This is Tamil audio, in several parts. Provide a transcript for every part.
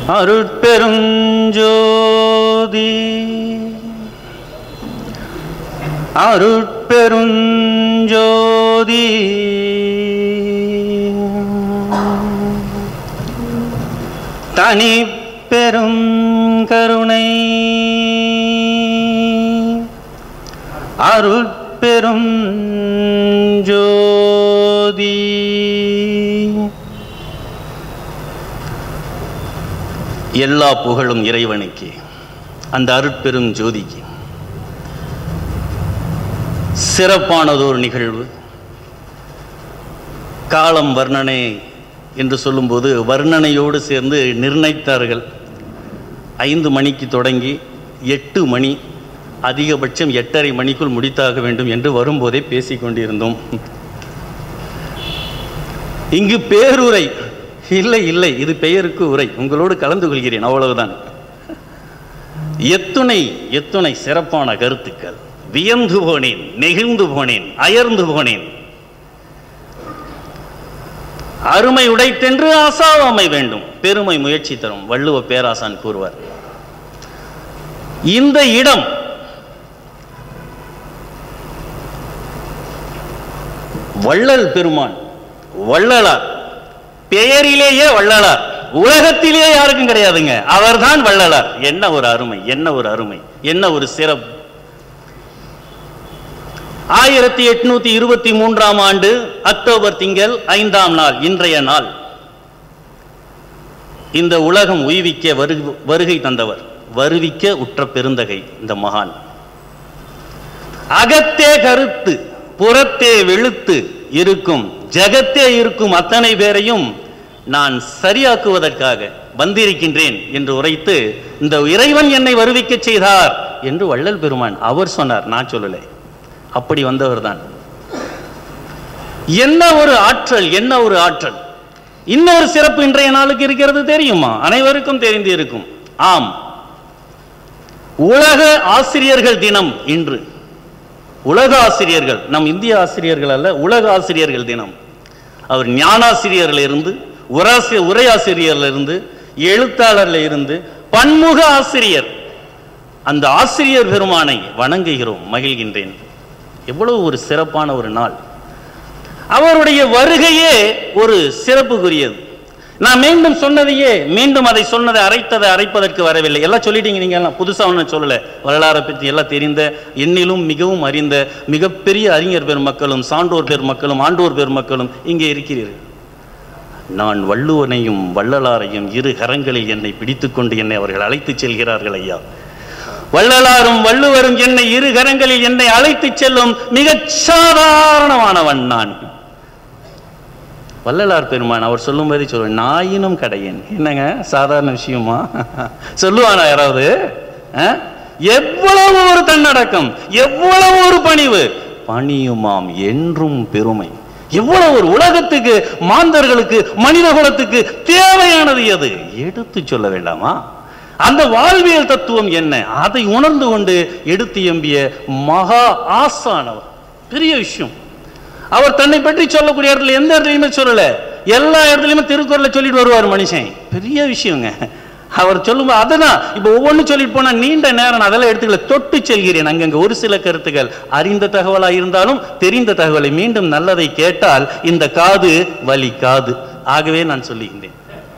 அருட்பெருஞ்சோதி அருட்பெருஞ்சோதி தனி பெரும் கருணை அருட்பெரும் ஜோதி எல்லா புகழும் இறைவனுக்கு அந்த அருட்பெரும் ஜோதிக்கு சிறப்பானதொரு நிகழ்வு காலம் வர்ணனை என்று சொல்லும்போது வர்ணனையோடு சேர்ந்து நிர்ணயித்தார்கள் ஐந்து மணிக்கு தொடங்கி எட்டு மணி அதிகபட்சம் எட்டரை மணிக்குள் முடித்தாக வேண்டும் என்று வரும்போதே பேசிக் கொண்டிருந்தோம் இங்கு பேருரை இல்லை இல்லை இது பெயருக்கு உரை உங்களோடு கலந்து கொள்கிறேன் அவ்வளவுதான் எத்துணை எத்துணை சிறப்பான கருத்துக்கள் வியந்து போனேன் நெகிழ்ந்து போனேன் அயர்ந்து போனேன் அருமை உடைத்தென்று அசாவாமை வேண்டும் பெருமை முயற்சி தரும் வள்ளுவ பேராசான் கூறுவார் இந்த இடம் வள்ளல் பெருமான் வள்ளலார் பெயரிலேயே வள்ளலார் உலகத்திலேயே யாருக்கும் கிடையாதுங்க அவர்தான் வள்ளலார் என்ன ஒரு அருமை என்ன ஒரு அருமை என்ன ஒரு சிறப்பு ஆயிரத்தி எட்நூத்தி இருபத்தி மூன்றாம் ஆண்டு அக்டோபர் திங்கள் ஐந்தாம் நாள் இன்றைய நாள் இந்த உலகம் உய்விக்க வருகு வருகை தந்தவர் வருவிக்க உற்ற பெருந்தகை இந்த மகான் அகத்தே கருத்து புறத்தே வெளுத்து இருக்கும் ஜகத்தே இருக்கும் அத்தனை பேரையும் நான் சரியாக்குவதற்காக வந்திருக்கின்றேன் என்று உரைத்து இந்த இறைவன் என்னை வருவிக்க செய்தார் என்று வள்ளல் பெருமான் அவர் சொன்னார் நான் சொல்லலை அப்படி வந்தவர் தான் என்ன ஒரு ஆற்றல் என்ன ஒரு ஆற்றல் இன்னொரு சிறப்பு இன்றைய நாளுக்கு இருக்கிறது தெரியுமா அனைவருக்கும் தெரிந்து இருக்கும் ஆம் உலக ஆசிரியர்கள் தினம் இன்று உலக ஆசிரியர்கள் நம் இந்திய ஆசிரியர்கள் அல்ல உலக ஆசிரியர்கள் தினம் அவர் ஞானாசிரியர்ல இருந்து உராசி உரையாசிரியர்ல இருந்து எழுத்தாளர்ல இருந்து பன்முக ஆசிரியர் அந்த ஆசிரியர் பெருமானை வணங்குகிறோம் மகிழ்கின்றேன் எவ்வளவு ஒரு சிறப்பான ஒரு நாள் அவருடைய வருகையே ஒரு சிறப்புக்குரியது நான் மீண்டும் சொன்னதையே மீண்டும் அதை சொன்னதை அரைத்ததை அரைப்பதற்கு வரவில்லை எல்லாம் சொல்லிட்டீங்க நீங்க எல்லாம் புதுசா ஒன்றும் சொல்லல வரலாறை பற்றி எல்லாம் தெரிந்த என்னிலும் மிகவும் அறிந்த மிகப்பெரிய அறிஞர் பெருமக்களும் சான்றோர் பெருமக்களும் ஆண்டோர் பெருமக்களும் இங்கே இருக்கிறீர்கள் நான் வள்ளுவனையும் வள்ளலாரையும் இரு கரங்களில் என்னை பிடித்துக்கொண்டு என்னை அவர்கள் அழைத்துச் செல்கிறார்கள் ஐயா வள்ளலாரும் வள்ளுவரும் என்னை இரு கரங்களில் என்னை அழைத்துச் செல்லும் மிகச் சாதாரணமானவன் நான் வள்ளலார் பெருமான் அவர் சொல்லும்போதே சொல்லுவேன் நாயினும் கடையேன் என்னங்க சாதாரண விஷயமா சொல்லுவானா யாராவது அஹ்? எவ்வளவு ஒரு தன்னடக்கம் எவ்வளவு ஒரு பணிவு பணியுமாம் என்றும் பெருமை எவ்வளவு ஒரு உலகத்துக்கு மாந்தர்களுக்கு மனித குலத்துக்கு தேவையானது எது எடுத்து சொல்ல வேண்டாமா அந்த வாழ்வியல் தத்துவம் என்ன அதை உணர்ந்து கொண்டு எடுத்து எம்பிய மகா ஆசானவர் பெரிய விஷயம் அவர் தன்னை பற்றி சொல்லக்கூடிய இடத்துல எந்த இடத்துலையுமே சொல்லல எல்லா இடத்துலையுமே திருக்குறளை சொல்லிட்டு வருவார் மனுஷன் பெரிய விஷயங்க அவர் சொல்லும்போது அதுதான் இப்போ ஒவ்வொன்றும் சொல்லிட்டு போனா நீண்ட நேரம் நான் அதெல்லாம் எடுத்துக்கல தொட்டு செல்கிறேன் அங்கங்க ஒரு சில கருத்துக்கள் அறிந்த தகவலா இருந்தாலும் தெரிந்த தகவலை மீண்டும் நல்லதை கேட்டால் இந்த காது வலி காது ஆகவே நான் சொல்லுகின்றேன்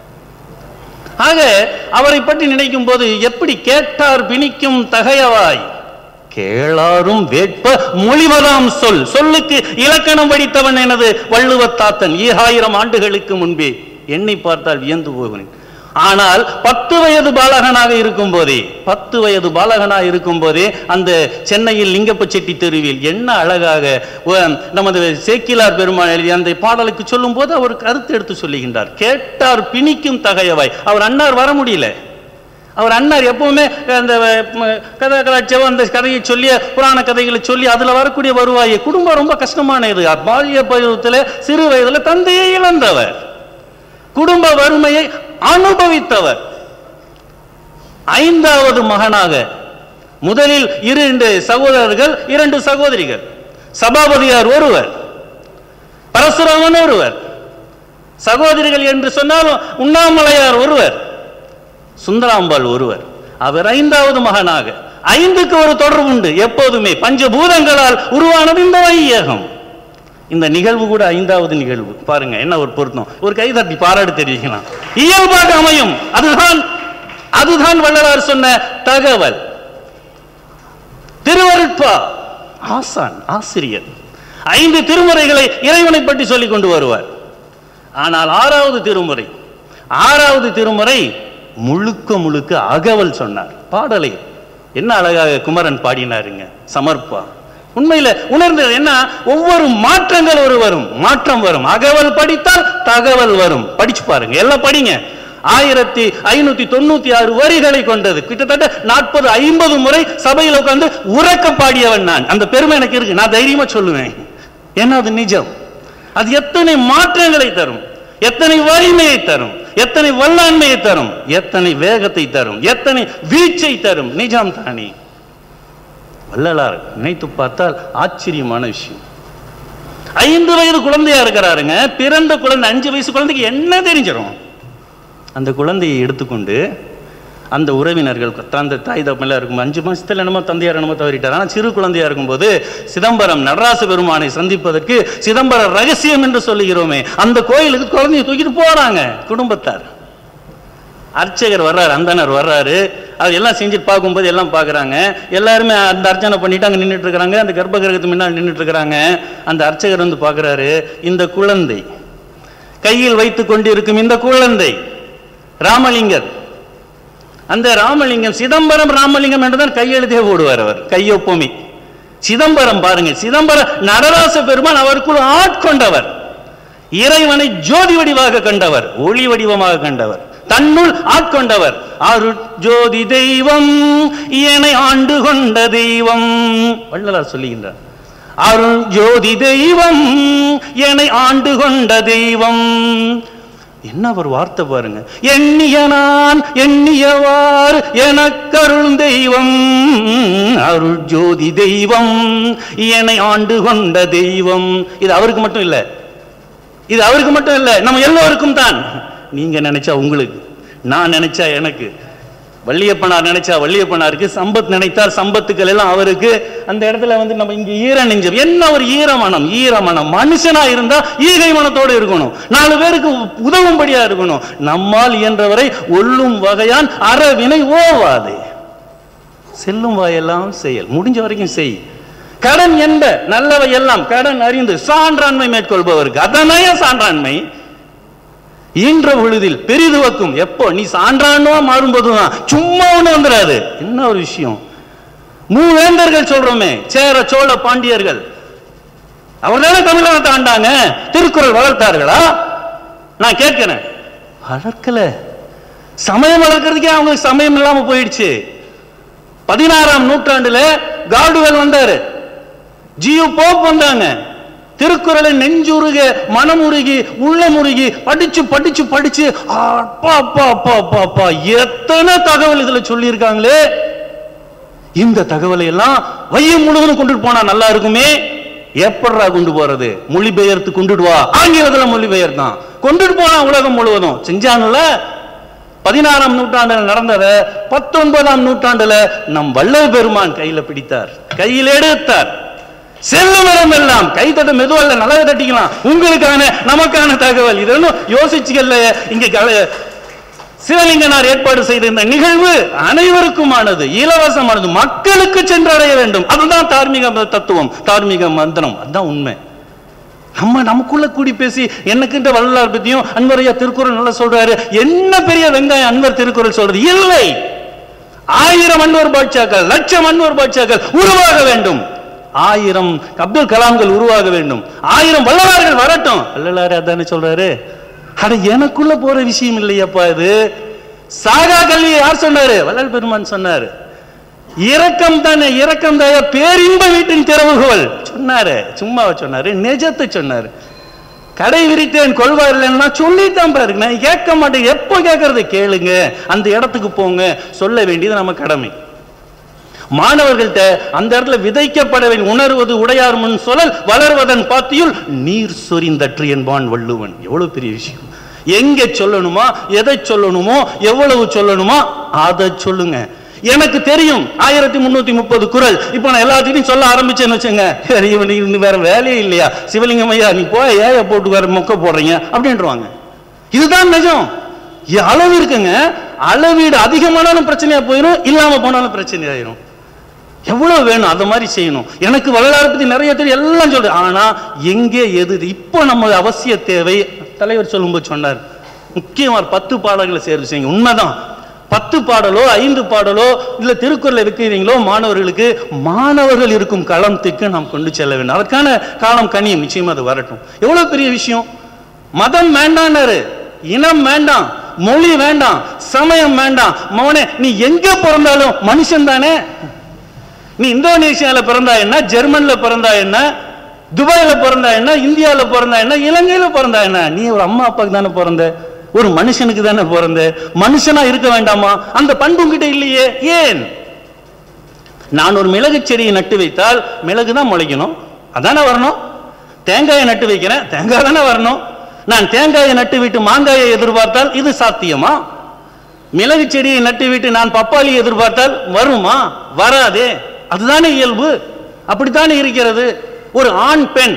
ஆக அவரை பற்றி நினைக்கும் போது எப்படி கேட்டார் பிணிக்கும் தகையவாய் கேளாரும் வேட்ப மொழிவதாம் சொல் சொல்லுக்கு இலக்கணம் படித்தவன் எனது வள்ளுவத்தாத்தன் ஈராயிரம் ஆண்டுகளுக்கு முன்பே எண்ணி பார்த்தால் வியந்து போகிறேன் ஆனால் பத்து வயது பாலகனாக இருக்கும் போதே பத்து வயது பாலகனாக இருக்கும் போதே அந்த சென்னையில் லிங்கப்பச்செட்டி தெருவில் என்ன அழகாக உம், நமது சேக்கிலார் பெருமான் எழுதிய அந்த பாடலுக்கு சொல்லும் போது அவர் கருத்து எடுத்து சொல்லுகின்றார் கேட்டார் பிணிக்கும் தகையவாய் அவர் அன்னார் வர முடியல அவர் அண்ணார் எப்பவுமே அந்த ம, கதை கலாச்சாரம் அந்த கதையை சொல்லி புராண கதைகளை சொல்லி அதுல வரக்கூடிய வருவாயை குடும்பம் ரொம்ப கஷ்டமானது பால்ய பருவத்தில் சிறு வயதுல தந்தையை இழந்தவர் குடும்ப வறுமையை அனுபவித்தவர் ஐந்தாவது மகனாக முதலில் இரண்டு சகோதரர்கள் இரண்டு சகோதரிகள் சபாபதியார் ஒருவர் பரசுராமன் ஒருவர் சகோதரிகள் என்று சொன்னாலும் உண்ணாமலையார் ஒருவர் சுந்தராம்பாள் ஒருவர் அவர் ஐந்தாவது மகனாக ஐந்துக்கு ஒரு தொடர்பு உண்டு எப்போதுமே பஞ்சபூதங்களால் உருவானது இந்த வையகம் இந்த நிகழ்வு கூட ஐந்தாவது நிகழ்வு பாருங்க என்ன ஒரு பொருத்தம் ஒரு கை தட்டி பாராட்டு தெரிவிக்கலாம் இயல்பாக அமையும் அதுதான் அதுதான் வள்ளலார் சொன்ன தகவல் திருவருட்பா ஆசான் ஆசிரியர் ஐந்து திருமுறைகளை இறைவனை பற்றி சொல்லிக் கொண்டு வருவார் ஆனால் ஆறாவது திருமுறை ஆறாவது திருமுறை முழுக்க முழுக்க அகவல் சொன்னார் பாடலை என்ன அழகாக குமரன் பாடினாருங்க சமர்ப்பா உண்மையில உணர்ந்து என்ன ஒவ்வொரு மாற்றங்கள் ஒரு வரும் மாற்றம் வரும் அகவல் படித்தால் தகவல் வரும் படிச்சு பாருங்க எல்லாம் படிங்க ஆயிரத்தி ஐநூத்தி தொண்ணூத்தி ஆறு வரிகளை கொண்டது கிட்டத்தட்ட நாற்பது ஐம்பது முறை சபையில் உட்கார்ந்து உறக்க பாடியவன் நான் அந்த பெருமை எனக்கு இருக்கு நான் தைரியமா சொல்லுவேன் ஏன்னா அது நிஜம் அது எத்தனை மாற்றங்களை தரும் எத்தனை வலிமையை தரும் எத்தனை வல்லாண்மையை தரும் எத்தனை வேகத்தை தரும் எத்தனை வீச்சை தரும் நிஜம் தானே வள்ளலார் நினைத்து பார்த்தால் ஆச்சரியமான விஷயம் ஐந்து வயது குழந்தையா இருக்கிறாருங்க பிறந்த குழந்தை அஞ்சு வயசு குழந்தைக்கு என்ன தெரிஞ்சிடும் அந்த குழந்தையை எடுத்துக்கொண்டு அந்த உறவினர்கள் அந்த தாய் தப்பெல்லாம் இருக்கும் அஞ்சு மாசத்துல என்னமோ தந்தையார் என்னமோ தவறிட்டார் ஆனால் சிறு குழந்தையா இருக்கும்போது சிதம்பரம் நடராச பெருமானை சந்திப்பதற்கு சிதம்பரம் ரகசியம் என்று சொல்லுகிறோமே அந்த கோயிலுக்கு குழந்தையை தூக்கிட்டு போறாங்க குடும்பத்தார் அர்ச்சகர் வர்றாரு அந்தனர் வர்றாரு அவர் எல்லாம் செஞ்சுட்டு பார்க்கும்போது எல்லாம் பார்க்குறாங்க எல்லாருமே அந்த அர்ச்சனை பண்ணிட்டு அங்கே நின்றுட்டு இருக்கிறாங்க அந்த கர்ப்ப கிரகத்துக்கு முன்னால் நின்றுட்டு இருக்கிறாங்க அந்த அர்ச்சகர் வந்து பார்க்குறாரு இந்த குழந்தை கையில் வைத்து கொண்டிருக்கும் இந்த குழந்தை ராமலிங்கர் அந்த ராமலிங்கம் சிதம்பரம் ராமலிங்கம் என்றுதான் கையெழுத்தே போடுவார் அவர் கையொப்புமை சிதம்பரம் பாருங்க சிதம்பரம் நடராச பெருமான் அவருக்குள் ஆட்கொண்டவர் இறைவனை ஜோதி வடிவாக கண்டவர் ஒளி வடிவமாக கண்டவர் தன்னுள் ஆட்கொண்டவர் அருட் ஜோதி தெய்வம் என்னை ஆண்டு கொண்ட தெய்வம் வள்ளலார் சொல்லுகின்றார் அருள் ஜோதி தெய்வம் என்னை ஆண்டு கொண்ட தெய்வம் என்ன ஒரு வார்த்தை பாருங்க எண்ணிய நான் எண்ணியவாறு எனக்கருள் தெய்வம் அருள் ஜோதி தெய்வம் என்னை ஆண்டு கொண்ட தெய்வம் இது அவருக்கு மட்டும் இல்லை இது அவருக்கு மட்டும் இல்லை நம்ம எல்லோருக்கும் தான் நீங்க நினைச்சா உங்களுக்கு நான் நினைச்சா எனக்கு வள்ளியப்பனார் நினைச்சா வள்ளியப்பனாருக்கு சம்பத் நினைத்தார் சம்பத்துக்கள் எல்லாம் அவருக்கு அந்த இடத்துல வந்து நம்ம இங்க ஈர நெஞ்சம் என்ன ஒரு ஈரமனம் ஈரமனம் மனுஷனா இருந்தா ஈகை மனத்தோடு இருக்கணும் நாலு பேருக்கு உதவும்படியா இருக்கணும் நம்மால் இயன்றவரை ஒல்லும் வகையான் அறவினை ஓவாது செல்லும் வாயெல்லாம் செயல் முடிஞ்ச வரைக்கும் செய் கடன் என்ப நல்லவை எல்லாம் கடன் அறிந்து சான்றாண்மை மேற்கொள்பவருக்கு அதனைய சான்றாண்மை ஈன்ற பொழுதில் பெரிதுவக்கும் எப்போ நீ சான்றாண்மா மாறும்போதுதான் சும்மா ஒண்ணு வந்துடாது என்ன ஒரு விஷயம் மூவேந்தர்கள் சொல்றோமே சேர சோழ பாண்டியர்கள் அவர் தானே தமிழகத்தை ஆண்டாங்க திருக்குறள் வளர்த்தார்களா நான் கேட்கிறேன் வளர்க்கல சமயம் வளர்க்கறதுக்கே அவங்களுக்கு சமயம் இல்லாம போயிடுச்சு பதினாறாம் நூற்றாண்டுல கார்டுவெல் வந்தாரு ஜியோ போப் வந்தாங்க திருக்குறளை நெஞ்சுருக மனமுருகி உள்ளமுருகி படிச்சு படிச்சு படிச்சு அப்பா அப்பா அப்பா அப்பா அப்பா எத்தனை தகவல் இதுல சொல்லியிருக்காங்களே இந்த தகவலை எல்லாம் வையம் முழுவதும் கொண்டுட்டு போனா நல்லா இருக்குமே எப்படா கொண்டு போறது மொழிபெயர்த்து கொண்டுட்டு வா ஆங்கிலத்துல மொழிபெயர்த்தான் கொண்டுட்டு போனா உலகம் முழுவதும் செஞ்சாங்கல்ல பதினாறாம் நூற்றாண்டுல நடந்தத பத்தொன்பதாம் நூற்றாண்டுல நம் வள்ளல் பெருமான் கையில பிடித்தார் கையில் எடுத்தார் செல்லும் இடம் எல்லாம் கை தட்ட மெதுவல்ல நல்லதை தட்டிக்கலாம் உங்களுக்கான நமக்கான தகவல் இது ஒன்றும் யோசிச்சுக்கல இங்க கல- சிவலிங்கனார் ஏற்பாடு செய்த இந்த நிகழ்வு அனைவருக்குமானது இலவசமானது மக்களுக்கு சென்றடைய வேண்டும் அதுதான் தார்மீக தத்துவம் தார்மீக மந்திரம் அதுதான் உண்மை நம்ம நமக்குள்ள கூடி பேசி எனக்குன்ற வள்ளலார் பத்தியும் அன்வரையா திருக்குறள் நல்லா சொல்றாரு என்ன பெரிய வெங்காயம் அன்வர் திருக்குறள் சொல்றது இல்லை ஆயிரம் அன்வர் பாட்சாக்கள் லட்சம் அன்வர் பாட்சாக்கள் உருவாக வேண்டும் ஆயிரம் அப்துல் கலாம்கள் உருவாக வேண்டும் ஆயிரம் வள்ளலார்கள் வரட்டும் வள்ளலார் அதானே சொல்றாரு அட எனக்குள்ள போற விஷயம் இல்லையப்பா இது சாகா கல்வி யார் சொன்னாரு வள்ளல் பெருமான் சொன்னாரு இரக்கம் தானே இரக்கம் தாயா பேரின்ப வீட்டின் திறவுகோல் சொன்னாரு சும்மா சொன்னாரு நிஜத்தை சொன்னாரு கடை விரித்தேன் கொள்வார் இல்லைன்னா சொல்லித்தான் பாருங்க நான் கேட்க மாட்டேன் எப்போ கேட்கறது கேளுங்க அந்த இடத்துக்கு போங்க சொல்ல வேண்டியது நம்ம கடமை மாணவர்கள்ட்ட அந்த இடத்துல விதைக்கப்பட வேண்டிய உணர்வது உடையார் முன் சொல்லல் வளர்வதன் பாத்தியுள் நீர் சொரிந்தற்று என்பான் வள்ளுவன் எவ்வளவு பெரிய விஷயம் எங்க சொல்லணுமா எதை சொல்லணுமோ எவ்வளவு சொல்லணுமோ அதை சொல்லுங்க எனக்கு தெரியும் ஆயிரத்தி முன்னூத்தி முப்பது குரல் இப்போ நான் எல்லாத்தையும் சொல்ல ஆரம்பிச்சேன்னு வச்சுங்க சரி, இவனுக்கு இன்னும் வேற வேலையே இல்லையா சிவலிங்கம் ஐயா நீ போய் ஏய போட்டு வேற மொக்க போடுறீங்க அப்படின்ட்டுருவாங்க இதுதான் நிஜம் இ- அளவு இருக்குங்க அளவீடு அதிகமானாலும் பிரச்சனையா போயிடும் இல்லாம போனாலும் பிரச்சனை ஆயிரும் எவ்வளவு வேணும் அந்த மாதிரி செய்யணும் எனக்கு வரலாறு பத்தி நிறைய தெரியும் எல்லாம் சொல்றேன் ஆனா எங்கே எது இது? இப்போ நம்ம அவசிய தேவை தலைவர் சொல்லும்போது சொன்னார் முக்கியமா பத்து பாடல்களை சேர்த்து செய்யுங்க உண்மைதான் பத்து பாடலோ ஐந்து பாடலோ இல்ல திருக்குறளை வைக்கிறீங்களோ மாணவர்களுக்கு மாணவர்கள் இருக்கும் களத்துக்கு நாம் கொண்டு செல்ல வேண்டும் அதற்கான காலம் கனியும் நிச்சயமா அது வரட்டும் எவ்வளவு பெரிய விஷயம் மதம் வேண்டான்னாரு இனம் வேண்டாம் மொழி வேண்டாம் சமயம் வேண்டாம் மவனே நீ எங்க பிறந்தாலும் மனுஷன் தானே நீ இந்தோனேஷியால பிறந்தா என்ன ஜெர்மன்ல பிறந்தா என்ன துபாயில பிறந்தா என்ன இந்தியால பிறந்தா என்ன இலங்கையில பிறந்தா என்ன நீ ஒரு அம்மா அப்பாவுக்கு தானே பிறந்த ஒரு மனுஷனுக்கு தானே பிறந்த மனுஷனா இருக்க வேண்டாமா அந்த பண்பு உன்கிட்ட இல்லையே ஏன் நான் ஒரு மிளகு செடியை நட்டு வைத்தால் மிளகு தான் முளைக்கணும் அதானே வரணும் தேங்காயை நட்டு வைக்கிறேன் தேங்காய் தானே வரணும் நான் தேங்காயை நட்டு விட்டு மாங்காயை எதிர்பார்த்தால் இது சாத்தியமா மிளகு செடியை நட்டு விட்டு நான் பப்பாளி எதிர்பார்த்தால் வருமா வராதே அதுதானே இயல்பு அப்படித்தானே இருக்கிறது ஒரு ஆண் பெண்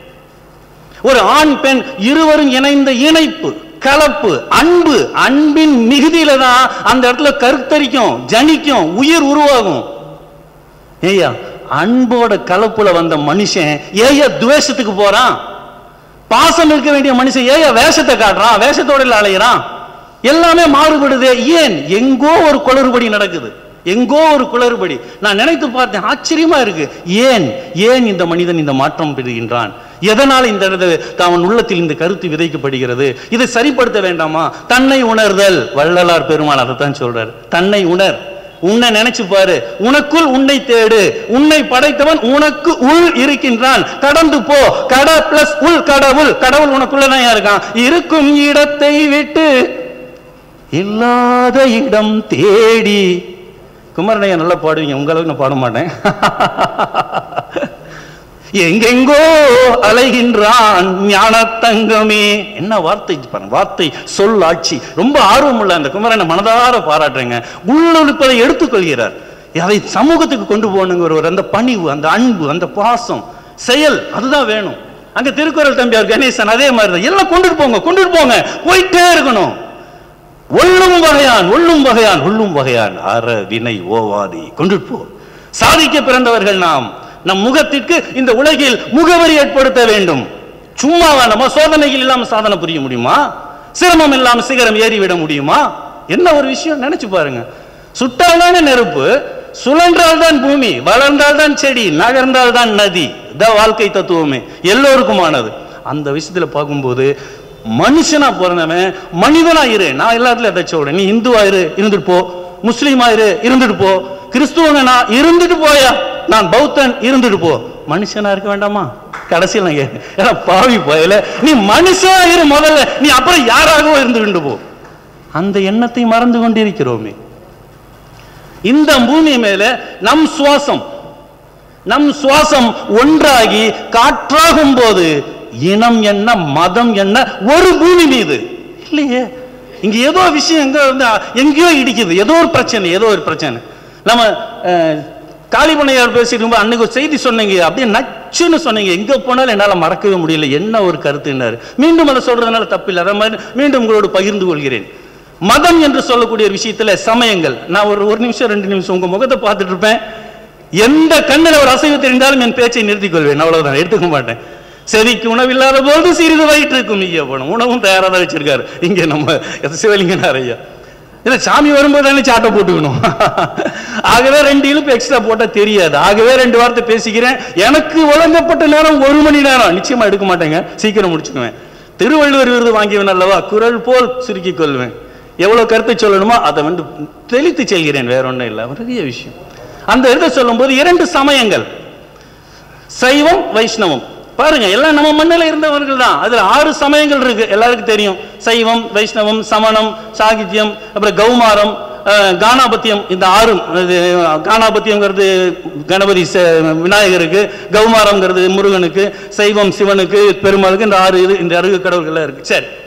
ஒரு ஆண் பெண் இருவரும் இணைந்த இணைப்பு கலப்பு அன்பு அன்பின் மிகுதியில தான் அந்த இடத்துல கருத்தரிக்கும் ஜனிக்கும் உயிர் உருவாகும் ஏய்யா அன்போட கலப்புல வந்த மனுஷன் ஏய்யா துவேஷத்துக்கு போறான் பாசம் இருக்க வேண்டிய மனுஷன் ஏய்யா வேஷத்தை காட்டுறான் வேஷத்தோட இல்ல அலையிறான் எல்லாமே மாறுபடுது ஏன் எங்கோ ஒரு குளறுபடி நடக்குது எங்கோ ஒரு குளறுபடி நான் நினைத்து பார்த்தேன் ஆச்சரியமா இருக்கு ஏன் ஏன் இந்த மனிதன் இந்த மாற்றம் பெறுகின்றான் எதனால் இந்த இடத்துல அவன் உள்ளத்தில் இந்த கருத்து விதைக்கப்படுகிறது இதை சரிப்படுத்த வேண்டாமா தன்னை உணர்தல் வள்ளலார் பெருமான் அதைத்தான் சொல்றார் தன்னை உணர் உன்னை நினைச்சு பாரு உனக்குள் உன்னை தேடு உன்னை படைத்தவன் உனக்கு உள் இருக்கின்றான் கடந்து போ கட பிளஸ் உள் கடவுள் கடவுள் உனக்குள்ளதான் இருக்கான் இருக்கும் இடத்தை விட்டு இல்லாத இடம் தேடி குமரனையா நல்லா பாடுவீங்க உங்க அளவுக்கு நான் பாட மாட்டேன் எங்கெங்கோ அலைகின்றான் ஞானத்தங்கமே என்ன வார்த்தை பாருங்க வார்த்தை சொல் ஆட்சி ரொம்ப ஆர்வம் உள்ள அந்த குமரனை மனதார பாராட்டுறேங்க உள்ளொழுப்பதை எடுத்துக்கொள்கிறார் அதை சமூகத்துக்கு கொண்டு போகணுங்கிற ஒரு அந்த பணிவு அந்த அன்பு அந்த பாசம் செயல் அதுதான் வேணும் அங்க திருக்குறள் தம்பியார் கணேசன் அதே மாதிரி தான் எல்லாம் கொண்டுட்டு போங்க கொண்டுட்டு போங்க போயிட்டே இருக்கணும் ஒள்ளும் வகையான் ஒள்ளும் வகையான் ஒள்ளும் வகையான் அற வினை ஓவாதி கொண்டுட்டு போ சாதிக்க பிறந்தவர்கள் நாம் நம் முகத்திற்கு இந்த உலகில் முகவரி ஏற்படுத்த வேண்டும் சும்மாவா நம்ம சோதனைகள் இல்லாம சாதனை புரிய முடியுமா சிரமம் இல்லாம சிகரம் ஏறிவிட முடியுமா என்ன ஒரு விஷயம் நினைச்சு பாருங்க சுட்டால் தானே நெருப்பு சுழன்றால் தான் பூமி வளர்ந்தால் தான் செடி நகர்ந்தால் தான் நதி இதான் வாழ்க்கை தத்துவமே எல்லோருக்குமானது அந்த விஷயத்துல பார்க்கும்போது மனுஷனா பிறந்தவன் மனிதனா இரு நான் எல்லாத்துலயும் எதை சொல்றேன் நீ இந்துவா இரு இருந்துட்டு போ முஸ்லீமா இரு இருந்துட்டு போ கிறிஸ்துவனா இருந்துட்டு போயா நான் பௌத்தன் இருந்துட்டு போ மனுஷனா இருக்க வேண்டாமா கடைசியில் நான் கேட்கிறேன். ஏன்னா பாவி போயல நீ மனுஷனா இரு முதல்ல நீ அப்புறம் யாராகவோ இருந்துட்டு போ அந்த எண்ணத்தை மறந்து கொண்டிருக்கிறோமே இந்த பூமி மேல நம் சுவாசம் நம் சுவாசம் ஒன்றாகி காற்றாகும் போது இனம் என்ன மதம் என்ன ஒரு பூமி மீது இல்லையே இங்க ஏதோ விஷயம் எங்க வந்து எங்கேயோ இடிக்குது ஏதோ ஒரு பிரச்சனை ஏதோ ஒரு பிரச்சனை நம்ம அஹ், காளிமனையார் பேசிட்டு இருக்கும்போது அன்னைக்கு ஒரு செய்தி சொன்னீங்க அப்படியே நச்சுன்னு சொன்னீங்க எங்க போனாலும் என்னால மறக்கவே முடியல என்ன ஒரு கருத்துன்னாரு மீண்டும் அதை சொல்றதுனால தப்பில்லை அதை மாதிரி மீண்டும் உங்களோடு பகிர்ந்து கொள்கிறேன் மதம் என்று சொல்லக்கூடிய ஒரு விஷயத்துல சமயங்கள் நான் ஒரு ஒரு நிமிஷம் ரெண்டு நிமிஷம் உங்க முகத்தை பார்த்துட்டு இருப்பேன் எந்த கண்ணில் ஒரு அசைவு தெரிந்தாலும் என் பேச்சை நிறுத்திக் கொள்வேன் அவ்வளவுதான் எடுத்துக்க மாட்டேன் செவிக்கு உணவில்லாத போது சிறிது வயிற்றுக்கும் ஐயா போனோம் உணவும் தயாரா தான் வச்சிருக்காரு இங்க நம்ம சிவலிங்கனார் ஐயா இல்ல சாமி வரும்போது தானே சாட்டை போட்டுக்கணும் ஆகவே ரெண்டு இழுப்பு எக்ஸ்ட்ரா போட்டா தெரியாது ஆகவே ரெண்டு வார்த்தை பேசிக்கிறேன் எனக்கு வழங்கப்பட்ட நேரம் ஒரு மணி நேரம் நிச்சயமா எடுக்க மாட்டேங்க சீக்கிரம் முடிச்சுக்குவேன் திருவள்ளுவர் விருது வாங்கியவன் அல்லவா குரல் போல் சுருக்கிக் கொள்வேன் எவ்வளவு கருத்தை சொல்லணுமோ அதை வந்து தெளித்து செல்கிறேன் வேற ஒன்றும் இல்லை பெரிய விஷயம் அந்த இதை சொல்லும்போது இரண்டு சமயங்கள் சைவம் வைஷ்ணவம் பாருங்க எல்லாம் நம்ம மண்ணில் இருந்தவர்கள் தான் அதுல ஆறு சமயங்கள் இருக்கு எல்லாருக்கும் தெரியும் சைவம் வைஷ்ணவம் சமணம் சாகித்யம் அப்புறம் கௌமாரம் அஹ், கானாபத்தியம் இந்த ஆறும் இது கானாபத்தியம்ங்கிறது கணபதி ச- விநாயகருக்கு கௌமாரம்ங்கிறது முருகனுக்கு சைவம் சிவனுக்கு பெருமாளுக்கு இந்த ஆறு இது இந்த அருகு கடவுள்கள்லாம் இருக்கு சரி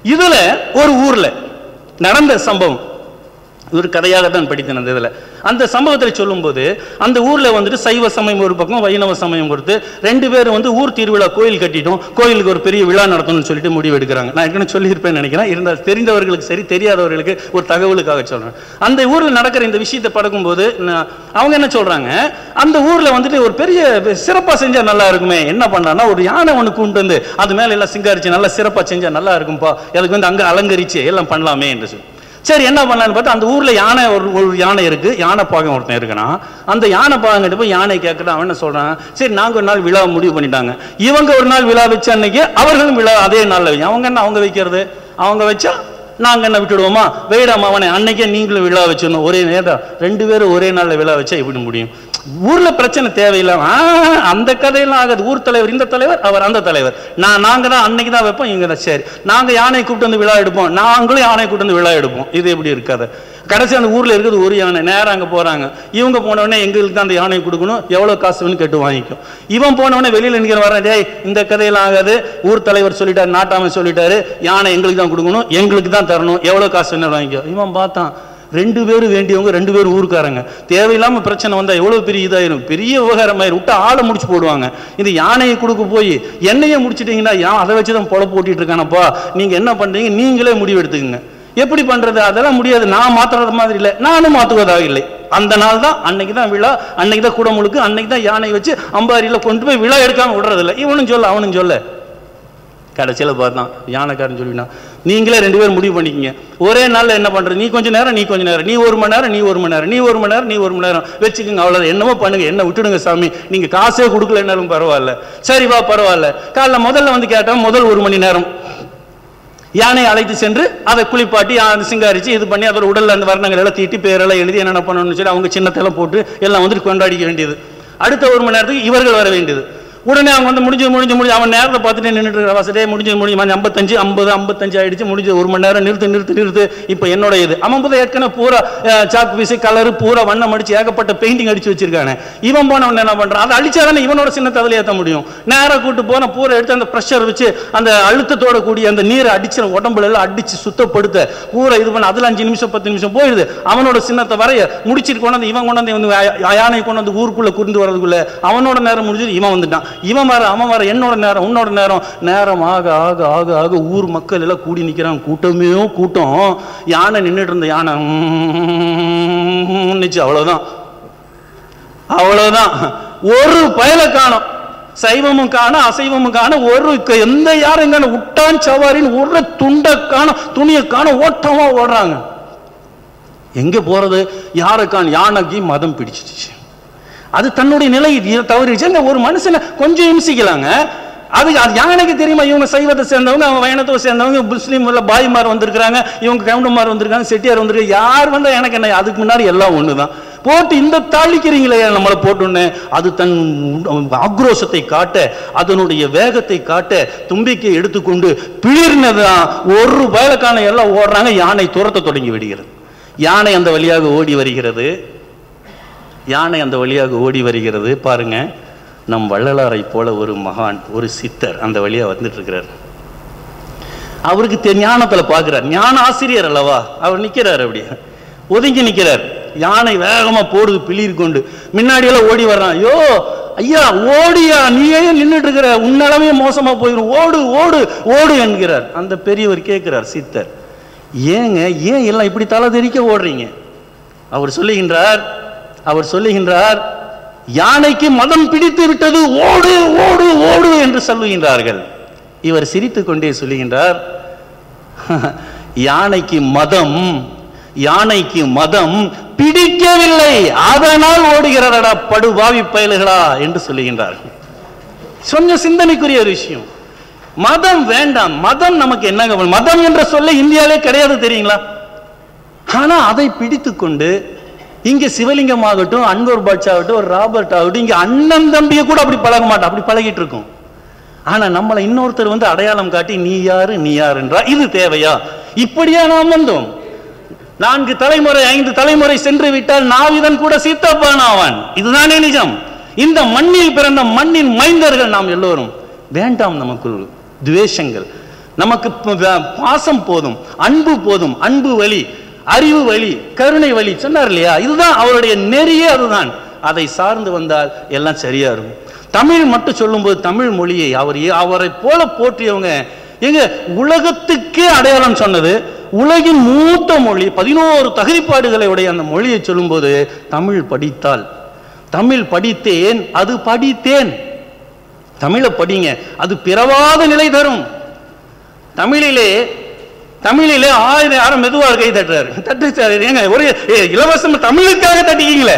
இதுல ஒரு ஊர்ல நடந்த சம்பவம் ஒரு கதையாக தான் படித்தேன் அந்த இதில் அந்த சம்பவத்தில் சொல்லும்போது அந்த ஊரில் வந்துட்டு சைவ சமயம் ஒரு பக்கம் வைணவ சமயம் கொடுத்து ரெண்டு பேரும் வந்து ஊர் திருவிழா கோயில் கட்டிட்டோம் கோயிலுக்கு ஒரு பெரிய விழா நடத்தணும்னு சொல்லிட்டு முடிவு எடுக்கிறாங்க நான் ஏற்கனவே சொல்லியிருப்பேன்னு நினைக்கிறேன் இருந்தால் தெரிந்தவர்களுக்கு சரி தெரியாதவர்களுக்கு ஒரு தகவலுக்காக சொல்கிறேன் அந்த ஊரில் நடக்கிற இந்த விஷயத்தை படக்கும்போது நான் அவங்க என்ன சொல்கிறாங்க அந்த ஊரில் வந்துட்டு ஒரு பெரிய சிறப்பாக செஞ்சால் நல்லா இருக்குமே என்ன பண்ணான்னா ஒரு யானை ஒன்று கொண்டு வந்து அது மேலே எல்லாம் சிங்காரிச்சு நல்லா சிறப்பாக செஞ்சால் நல்லா இருக்கும்பா அதுக்கு வந்து அங்கே அலங்கரிச்சு எல்லாம் பண்ணலாமே என்று சொல்லி சரி என்ன பண்ணலான்னு பார்த்தா அந்த ஊர்ல யானை ஒரு ஒரு யானை இருக்கு யானை பாகம் ஒருத்தன் இருக்குன்னா அந்த யானை பாகம் கிட்ட போய் யானை கேட்கறான் அவன் என்ன சொல்றான் சரி நாங்க ஒரு நாள் விழா முடிவு பண்ணிட்டாங்க இவங்க ஒரு நாள் விழா வச்ச அன்னைக்கு அவர்களும் விழா அதே நாள்ல வைங்க அவங்க என்ன அவங்க வைக்கிறது அவங்க வச்சா நாங்க என்ன விட்டுடுவோமா வெயிடாமா அவனை அன்னைக்கே நீங்களும் விழா வச்சிடணும் ஒரே நேரம் ரெண்டு பேரும் ஒரே நாள்ல விழா வச்சா எப்படி முடியும் ஊர்ல பிரச்சனை தேவையில்லாம ஆ, அந்த கதையெல்லாம் ஆகாது ஊர் தலைவர் இந்த தலைவர் அவர் அந்த தலைவர் நான் நாங்க தான் அன்னைக்கு தான் வைப்போம் இவங்க தான் சரி நாங்க யானை கூப்பிட்டு வந்து விழா எடுப்போம் நாங்களும் யானை கூப்பிட்டு வந்து விழா எடுப்போம் இது எப்படி இருக்காது கடைசி அந்த ஊர்ல இருக்குது ஒரு யானை நேரம் அங்க போறாங்க இவங்க போன உடனே எங்களுக்கு தான் அந்த யானை கொடுக்கணும் எவ்வளவு காசுன்னு கேட்டு வாங்கிக்கும் இவன் போன உடனே வெளியில நிக்கிற வரேன் டேய் இந்த கதையெல்லாம் ஆகாது ஊர் தலைவர் சொல்லிட்டாரு நாட்டாமை சொல்லிட்டாரு யானை எங்களுக்கு தான் கொடுக்கணும் எங்களுக்கு தான் தரணும் எவ்வளவு காசு வேணாலும் வாங்கிக்கோ இவன் பார்த்தான் ரெண்டு பேரும் வேண்டியவங்க ரெண்டு பேரும் ஊருக்காரங்க தேவையில்லாம பிரச்சனை வந்தா எவ்வளவு பெரிய இதாயிரும் பெரிய விவகாரம் ஆயிரும் விட்டு ஆளை முடிச்சு போடுவாங்க இது யானையை கொடுக்க போய் என்னையே முடிச்சிட்டீங்கன்னா யா அதை வச்சு தான் பொழப்பு ஓட்டிட்டு இருக்கானப்பா நீங்க என்ன பண்றீங்க நீங்களே முடிவு எடுத்துக்கங்க எப்படி பண்றது அதெல்லாம் முடியாது நான் மாத்துறது மாதிரி இல்லை நானும் மாத்துவதாக இல்லை அந்த நாள் தான் அன்னைக்கு தான் விழா அன்னைக்கு தான் குடமுழுக்கு அன்னைக்கு தான் யானை வச்சு அம்பாரியில கொண்டு போய் விழா எடுக்காம விடுறதில்ல இவனும் சொல்ல அவனும் சொல்ல கடைசியில் பார்த்தான் யானைக்காரன் சொல்லினா நீங்களே ரெண்டு பேரும் முடிவு பண்ணிக்கங்க ஒரே நாளில் என்ன பண்ணுறது நீ கொஞ்ச நேரம் நீ கொஞ்ச நேரம் நீ ஒரு மணி நேரம் நீ ஒரு மணி நேரம் நீ ஒரு மணி நேரம் நீ ஒரு மணி நேரம் வச்சுக்கோங்க அவ்வளோ என்னமோ பண்ணுங்க என்ன விட்டுடுங்க சாமி நீங்கள் காசே கொடுக்கல என்னாலும் பரவாயில்ல சரி வா பரவாயில்ல காலைல முதல்ல வந்து கேட்டேன் முதல் ஒரு மணி நேரம் யானை அழைத்து சென்று அதை குளிப்பாட்டி அதை சிங்காரிச்சு இது பண்ணி அதோட உடல்ல அந்த வர்ணங்கள் எல்லாம் தீட்டி பேரெல்லாம் எழுதி என்னென்ன பண்ணணும்னு சொல்லி அவங்க சின்னத்தெல்லாம் போட்டு எல்லாம் வந்துட்டு கொண்டாடிக்க வேண்டியது அடுத்த ஒரு மணி நேரத்துக்கு இவர்கள் வர வேண்டியது உடனே அவங்க வந்து முடிஞ்சு முடிஞ்சு முடிஞ்சு அவன் நேரத்தை பார்த்துட்டு நின்றுட்டு இருக்கிற வசதியே முடிஞ்சு முடிஞ்சு மணி ஐம்பத்தஞ்சு ஐம்பது ஐம்பத்தஞ்சு ஆயிடுச்சு முடிஞ்சு ஒரு மணி நேரம் நிறுத்து நிறுத்து நிறுத்து இப்போ என்னோட இது அவன் போது ஏற்கனவே பூரா அஹ், சாக் பீஸு கலரு பூரா வண்ணம் அடிச்சு ஏகப்பட்ட பெயிண்டிங் அடிச்சு வச்சிருக்கானே இவன் போனவன் என்ன பண்றான் அதை அடிச்சா தானே இவனோட சின்னத்தை அதில் ஏற்ற முடியும் நேரா கூட்டு போன பூரா எடுத்து அந்த ப்ரெஷர் வச்சு அந்த அழுத்தத்தோட கூடிய அந்த நீரை அடிச்சு உடம்புல எல்லாம் அடிச்சு சுத்தப்படுத்த பூரா இது பண்ண அதுல அஞ்சு நிமிஷம் பத்து நிமிஷம் போயிடுது அவனோட சின்னத்தை வரைய முடிச்சிட்டு கொண்டாந்து இவன் கொண்டாந்து வந்து யா- யானை கொண்டு வந்து ஊருக்குள்ள குருந்து வரதுக்குள்ள அவனோட நேரம் முடிஞ்சது இவன் வந்துட்டான் இவன் வர அவன் வர என்னோட நேரம் உன்னோட நேரம் நேரம் ஆக ஆக ஆக ஆக ஊர் மக்கள் எல்லாம் கூடி நிக்கிறாங்க கூட்டமே கூட்டம் யானை நின்றுட்டு இருந்த யானை நிச்சு அவ்வளவுதான் அவ்வளவுதான் ஒரு பயல காணும் சைவமும் காண அசைவமும் காண ஒரு க- எந்த யாரும் காண உட்டான் சவாரின்னு ஒரு துண்டை காண துணியை காண ஓட்டமா ஓடுறாங்க எங்க போறது யாரை காண யானைக்கு மதம் பிடிச்சிடுச்சு அது தன்னுடைய நிலை இ- தவறிடுச்சு அங்க ஒரு மனுஷனை கொஞ்சம் இம்சிக்கலாங்க அது அது யானைக்கு தெரியுமா இவங்க சைவத்தை சேர்ந்தவங்க அவங்க வைணத்தை சேர்ந்தவங்க முஸ்லீம் உள்ள பாய்மார் வந்திருக்கிறாங்க இவங்க கவுண்டமார் வந்திருக்காங்க செட்டியார் வந்திருக்காங்க யார் வந்தா எனக்கு என்ன அதுக்கு முன்னாடி எல்லாம் ஒண்ணுதான் போட்டு இந்த தாளிக்கிறீங்களே நம்மளை போட்டுன்னு அது தன் ஆக்ரோஷத்தை காட்ட அதனுடைய வேகத்தை காட்ட தும்பிக்கை எடுத்துக்கொண்டு பிளிர்னதான் ஒரு பயலுக்கான எல்லாம் ஓடுறாங்க யானை துரத்த தொடங்கி விடுகிறது யானை அந்த வழியாக ஓடி வருகிறது யானை அந்த வழியாக ஓடி வருகிறது பாருங்க நம் வள்ளலாரை போல ஒரு மகான் ஒரு சித்தர் அந்த வழியா வந்துட்டு இருக்கிறார் அவருக்கு தெ- ஞானத்துல பார்க்கிறார் ஞான ஆசிரியர் அல்லவா அவர் நிக்கிறார் அப்படி ஒதுங்கி நிக்கிறார் யானை வேகமா போடுது பிளிர் கொண்டு முன்னாடி எல்லாம் ஓடி வர்றான் ஐயோ ஐயா ஓடியா நீ ஏன் நின்றுட்டு இருக்கிற உன் நிலைமையே மோசமா போயிடும் ஓடு ஓடு ஓடு என்கிறார் அந்த பெரியவர் கேட்கிறார் சித்தர் ஏங்க ஏன் எல்லாம் இப்படி தலை தெறிக்க ஓடுறீங்க அவர் சொல்லுகின்றார் அவர் சொல்லுகின்றார் யானைக்கு மதம் பிடித்து விட்டது ஓடு ஓடு ஓடு என்று சொல்லுகின்றார்கள் இவர் சிரித்துக் கொண்டே சொல்லுகின்றார் யானைக்கு மதம் யானைக்கு மதம் பிடிக்கவில்லை அதனால் ஓடுகிறடா படுபாவி பயல்களா என்று சொல்லுகின்றார்கள் சொன்ன சிந்தனைக்குரிய ஒரு விஷயம் மதம் வேண்டாம் மதம் நமக்கு என்னங்க வேணும்? மதம் என்ற சொல்ல இந்தியாவிலே கிடையாது தெரியுங்களா ஆனா அதை பிடித்துக் கொண்டு இங்க சிவலிங்கம் ஆகட்டும் அன்வர் பாட்சா ஆகட்டும் ஒரு ராபர்ட் ஆகட்டும் இங்க அண்ணன் தம்பியை கூட அப்படி பழக மாட்டோம் அப்படி பழகிட்டு இருக்கும் ஆனா நம்மளை இன்னொருத்தர் வந்து அடையாளம் காட்டி நீ யாரு நீ யார் என்றார் இது தேவையா இப்படியா நாம் வந்தோம் நான்கு தலைமுறை ஐந்து தலைமுறை சென்று விட்டால் நாவிதன் கூட சீத்தப்பான் ஆவான் இதுதானே நிஜம் இந்த மண்ணில் பிறந்த மண்ணின் மைந்தர்கள் நாம் எல்லோரும் வேண்டாம் நமக்குள் துவேஷங்கள் நமக்கு ப- ப- பாசம் போதும் அன்பு போதும் அன்பு வழி அறிவு வழி கருணை வழி சொன்னார் இல்லையா இதுதான் அவருடைய நெறியே அதுதான் அதை சார்ந்து வந்தால் எல்லாம் சரியா இருக்கும் தமிழ் மட்டும் சொல்லும்போது தமிழ் மொழியை அவர் ஏ- அவரை போல போற்றியவங்க எங்க உலகத்துக்கே அடையாளம் சொன்னது உலகின் மூத்த மொழி பதினோரு தகுதிப்பாடுகளை உடைய அந்த மொழியை சொல்லும்போது தமிழ் படித்தால் தமிழ் படித்தேன் அது படித்தேன் தமிழை படிங்க அது பிறவாத நிலை தரும் தமிழிலே தமிழிலே ஆயிரம் யாரும் மெதுவா கை தட்டுறாரு தட்டு சார் ஏங்க ஒரு ஏ, இலவசம் தமிழுக்காக தட்டிக்கீங்களே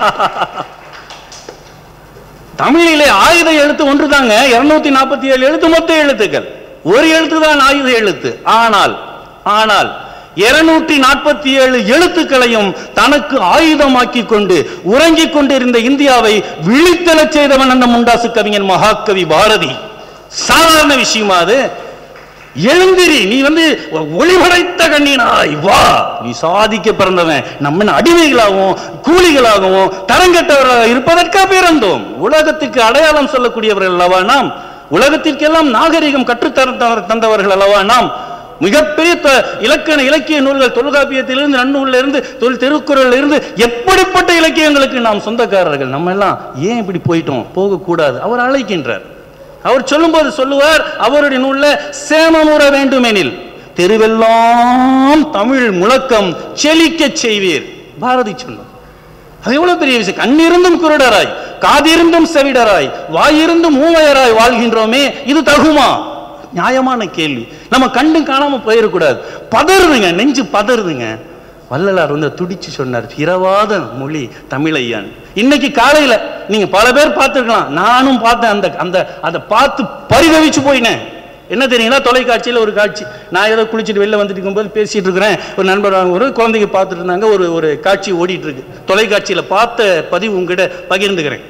தமிழிலே ஆயுத எழுத்து ஒன்றுதாங்க இருநூத்தி நாற்பத்தி ஏழு எழுத்து மொத்த எழுத்துக்கள் ஒரு எழுத்து தான் ஆயுத எழுத்து ஆனால் ஆனால் இருநூற்றி நாற்பத்தி ஏழு எழுத்துக்களையும் தனக்கு ஆயுதமாக்கி கொண்டு உறங்கிக் கொண்டிருந்த இந்தியாவை விழித்தெழச் செய்தவன் அந்த முண்டாசு கவிஞன் மகாகவி பாரதி சாதாரண விஷயமா அது எழுந்திரி நீ வந்து ஒளிபடைத்த கண்ணினாய் வா நீ சாதிக்க பிறந்தவன் நம்ம என்ன அடிமைகளாகவும் கூலிகளாகவும் தரங்கட்டவராக இருப்பதற்காக பிறந்தோம் உலகத்துக்கு அடையாளம் சொல்லக்கூடியவர்கள் அல்லவா நாம் உலகத்திற்கெல்லாம் நாகரிகம் கற்றுத்தர தர- தந்தவர்கள் அல்லவா நாம் மிகப்பெரிய த- இலக்கண இலக்கிய நூல்கள் தொல்காப்பியத்திலிருந்து நன்னூல்ல இருந்து தொல் திருக்குறள்ல இருந்து எப்படிப்பட்ட இலக்கியங்களுக்கு நாம் சொந்தக்காரர்கள் நம்ம எல்லாம் ஏன் இப்படி போயிட்டோம் போகக்கூடாது அவர் அழைக்கின்றார் அவர் சொல்லும்போது சொல்லுவார் அவருடைய நூல்ல சேமமுற வேண்டுமெனில் தெருவெல்லாம் தமிழ் முழக்கம் செழிக்கச் செய்வீர் பாரதி சொன்னார் அது எவ்வளவு பெரிய விஷயம் கண்ணிருந்தும் குருடராய் காதிருந்தும் செவிடராய் வாயிருந்தும் ஊமையராய் வாழ்கின்றோமே இது தகுமா நியாயமான கேள்வி நம்ம கண்டும் காணாம போயிடக்கூடாது பதறுதுங்க நெஞ்சு பதறுதுங்க வள்ளலார் வந்து துடிச்சு சொன்னார் பிறவாத மொழி தமிழையான் இன்னைக்கு காலையில நீங்க பல பேர் பார்த்துருக்கலாம் நானும் பார்த்தேன் அந்த அந்த அதை பார்த்து பரிதவிச்சு போயினேன் என்ன தெரியுங்களா தொலைக்காட்சியில் ஒரு காட்சி நான் ஏதோ குளிச்சுட்டு வெளில வந்துட்டு இருக்கும்போது பேசிட்டு இருக்கிறேன் ஒரு நண்பர் அவங்க ஒரு குழந்தைங்க பார்த்துட்டு இருந்தாங்க ஒரு ஒரு காட்சி ஓடிட்டு இருக்கு தொலைக்காட்சியில் பார்த்த பதிவு உங்ககிட்ட பகிர்ந்துக்கிறேன்